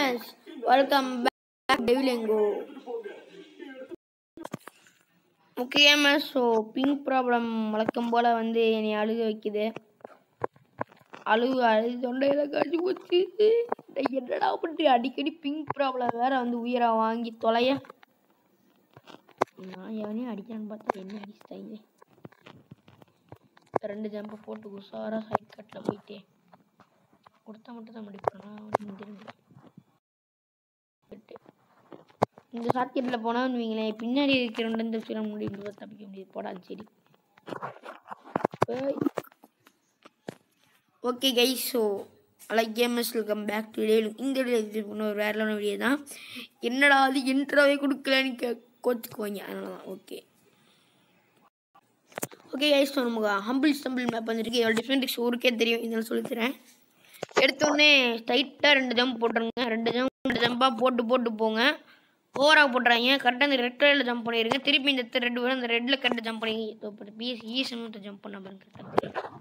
gamers welcome back டெவிலெங்கோ okay gamers so pink problem வழக்கம் போல் வந்து என்னை அழுக வைக்குது அழுகு அழுது தொண்டையில காய்ச்சி போச்சு டேய், என்னடா பண்ணி அடிக்கடி பிங்க் ப்ராப்ளம் வேற வந்து உயிரை வாங்கி தொலைய நான் எவனையும் அடிக்கிறான்னு பார்த்தா என்ன அடிச்சிட்டாங்க ரெண்டு ஜம்பை போட்டு உஷாரா சைட் கட்டில் போயிட்டேன் கொடுத்தா மட்டும் தான் முடிப்பானா முந்திருந்து இந்த சாக்கெட்டில் போனான்னு வைங்களேன் பின்னாடி இருக்கிற ரெண்டு சில முடியும் தப்பிக்க முடியாது போடா சரி okay guys so like gamers welcome back to டே இந்த வீடியோ பண்ண ஒரு வேறலான வீடியோ தான் என்னடா அது இன்ட்ரோவே கொடுக்கலன்னு கே கோச்சுக்குவாங்க அதனால தான் ஓகே ஓகே கைஸ் ஸோ நமக்கு ஹம்பிள் ஸ்டம்பிள் மேப் வந்துருக்கு இதோட டிஃப்ரெண்ட் ஊருக்கே தெரியும் இதெல்லாம் சொல்லித்தரேன் எடுத்தோடனே ஸ்ட்ரைட்டாக ரெண்டு ஜம்ப் போட்டுருங்க ரெண்டு ஜம்ப் ரெண்டு ஜம்பாக போட்டு போட்டு போங்க ஓவராக போட்டுறாங்க கரெக்டாக இந்த ரெட் கலரில் ஜம்ப் பண்ணிடுங்க திருப்பி இந்த ரெண்டு பேரும் இந்த ரெட்டில் கரெக்டாக ஜம்ப் பண்ணி பிஎஸ் ஈஸியாக ஜம்ப் பண்ண பாருங்க கரெக்டாக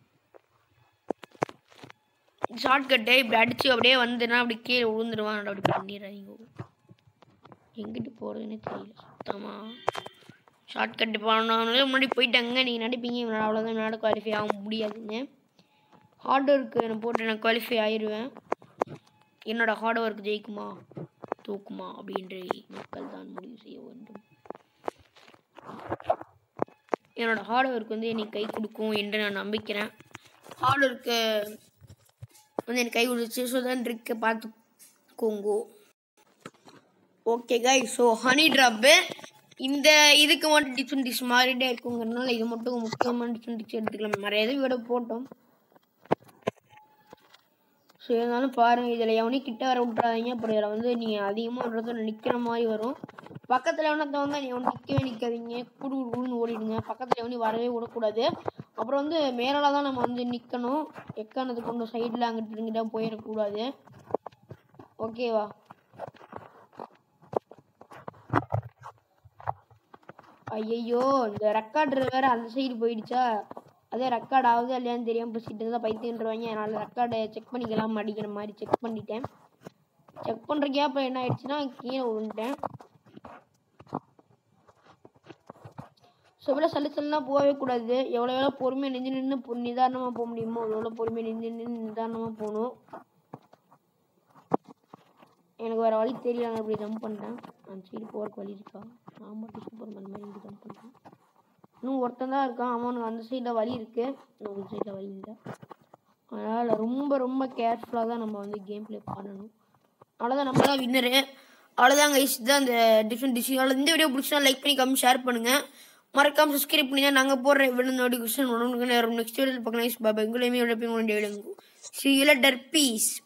ஷார்ட்கட்டு இப்படி அடித்து அப்படியே வந்துனா அப்படி கீழே விழுந்துருவான் அப்படி பண்ணிடுறாங்க எங்கிட்டு போகிறதுன்னு தெரியல சுத்தமாக ஷார்ட்கட்டு பண்ணாலும் முன்னாடி போயிட்டாங்க நீங்கள் நடிப்பீங்க இவனால் அவ்வளோதான் என்னால் குவாலிஃபை ஆக முடியாதுங்க ஹார்ட் ஒர்க்கு நான் போட்டு நான் குவாலிஃபை ஆயிடுவேன் என்னோட ஹார்ட் ஒர்க் ஜெயிக்குமா தூக்குமா அப்படின்ற மக்கள் தான் முடிவு செய்ய வேண்டும் என்னோட ஹார்ட் ஒர்க் வந்து எனக்கு கை கொடுக்கும் என்று நான் நம்பிக்கிறேன் ஹார்ட் ஒர்க்கு வந்து எனக்கு கை கொடுத்துச்சு ஸோ தான் ட்ரிக்கை பார்த்துக்கோங்கோ okay guy so honey drop இந்த இதுக்கு மட்டும் டிஃப்ரெண்ட் டிஷ் மாறிட்டே இருக்குங்கிறதுனால இது மட்டும் முக்கியமான டிஃப்ரெண்ட் டிஷ் எடுத்துக்கலாம் நிறைய இது விட போட்டோம் ஸோ இருந்தாலும் பாருங்கள் இதில் எவனையும் கிட்ட வர விட்றாதீங்க அப்புறம் இதில் வந்து நீங்கள் அதிகமாக ஒரு இடத்துல நிற்கிற மாதிரி வரும் பக்கத்தில் எவனத்தை வந்தால் நீ எவனும் நிற்கவே நிற்காதீங்க குடு குடுன்னு ஓடிடுங்க பக்கத்தில் எவனையும் வரவே விடக்கூடாது அப்புறம் வந்து மேலால தான் நம்ம வந்து நிற்கணும் எக்கானது கொண்டு சைடில் அங்கிட்டு இங்கிட்ட போயிடக்கூடாது ஓகேவா ஐயையோ இந்த ரெக்கார்டர் வேற அந்த சைடு போயிடுச்சா அதே ரெக்கார்ட் ஆகுது இல்லையான்னு தெரியாமல் பேசிட்டு இருந்தால் பைத்தியன்றவாங்க அதனால் ரெக்கார்டை செக் பண்ணிக்கலாம் அடிக்கிற மாதிரி செக் பண்ணிட்டேன் செக் பண்ணுற கேப்பில் என்ன ஆயிடுச்சுன்னா கீழே விழுந்துட்டேன் ஸோ இவ்வளோ சல்லு சல்லாம் போகவே கூடாது எவ்வளோ எவ்வளோ பொறுமையாக நின்று நின்று பொ நிதானமாக போக முடியுமோ அவ்வளோ எவ்வளோ பொறுமையாக நின்று நின்று நிதானமாக போகணும் எனக்கு வேறு வழி தெரியல நான் இப்படி ஜம்ப் பண்ணிட்டேன் அந்த சைடு போகிறக்கு வழி இருக்கா நான் மட்டும் சூப்பர் மேன் மாதிரி இப்படி ஜம்ப் பண்ணிட்டேன் இன்னும் ஒருத்தன் தான் இருக்கான் அவனுக்கு அந்த சைடில் வழி இருக்குது இன்னும் ஒரு சைடில் வழி இல்லை அதனால் ரொம்ப ரொம்ப கேர்ஃபுல்லாக தான் நம்ம வந்து கேம் ப்ளே பண்ணணும் அவ்வளோதான் நம்ம தான் வின்னரு அவ்வளோதான் கைஸ் தான் அந்த டிஃப்ரெண்ட் டிஷ் அவ்வளோ இந்த வீடியோ பிடிச்சா லைக் பண்ணி கம்மி ஷேர் பண்ணுங்கள் மறக்காம சப்ஸ்கிரைப் பண்ணி தான் நாங்கள் போடுற வீடியோ நோட்டிஃபிகேஷன் உடனே நெக்ஸ்ட் வீடியோவில் பார்க்கலாம் பாபா எங்களையுமே உழைப்பீங்க சி யூ லெட்டர் பீஸ்